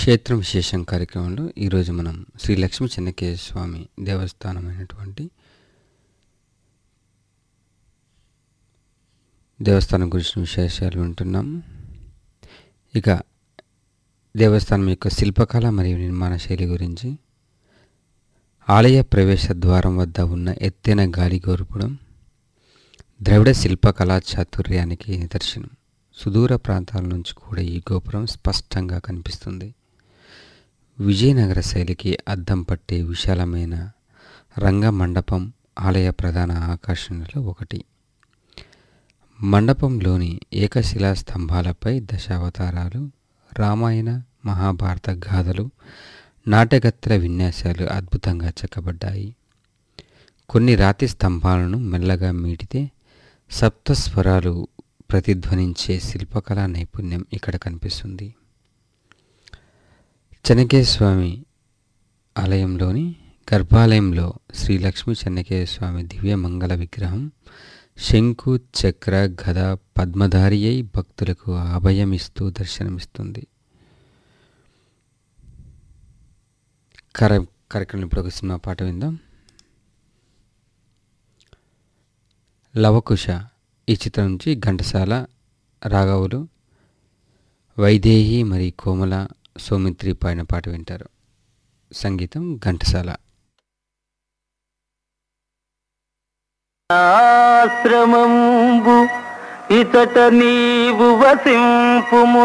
క్షేత్రం విశేషం కార్యక్రమంలో ఈరోజు మనం శ్రీ లక్ష్మీ చెన్నకేయ స్వామి దేవస్థానమైనటువంటి దేవస్థానం గురించిన విశేషాలు వింటున్నాము ఇక దేవస్థానం యొక్క శిల్పకళ మరియు నిర్మాణ శైలి గురించి ఆలయ ప్రవేశ ద్వారం వద్ద ఉన్న ఎత్తైన గాలి గోరుపుడం ద్రవిడ శిల్పకళా చాతుర్యానికి నిదర్శనం సుదూర ప్రాంతాల నుంచి కూడా ఈ గోపురం స్పష్టంగా కనిపిస్తుంది విజయనగర శైలికి అద్దం పట్టే విశాలమైన రంగ మండపం ఆలయ ప్రధాన ఆకర్షణలో ఒకటి మండపంలోని ఏకశిలా స్తంభాలపై దశావతారాలు రామాయణ మహాభారత గాథలు నాటకత్ర విన్యాసాలు అద్భుతంగా చెక్కబడ్డాయి కొన్ని రాతి స్తంభాలను మెల్లగా మీటితే సప్తస్వరాలు ప్రతిధ్వనించే శిల్పకళా నైపుణ్యం ఇక్కడ కనిపిస్తుంది చెన్నకేయ స్వామి ఆలయంలోని గర్భాలయంలో శ్రీ లక్ష్మీ చెన్నకేయ స్వామి దివ్య మంగళ విగ్రహం శంకు చక్ర గద పద్మధారి అయి భక్తులకు అభయమిస్తూ దర్శనమిస్తుంది కర కార్యక్రమం ఇప్పుడు ఒక సినిమా పాట విందాం లవకుశ ఈ చిత్రం నుంచి ఘంటసాల రాఘవులు వైదేహి మరి కోమల సౌమిత్రి పాడిన పాట వింటారు సంగీతం ఘంటసాల ఆశ్రమంబు ఇతట నీవు వసింపుము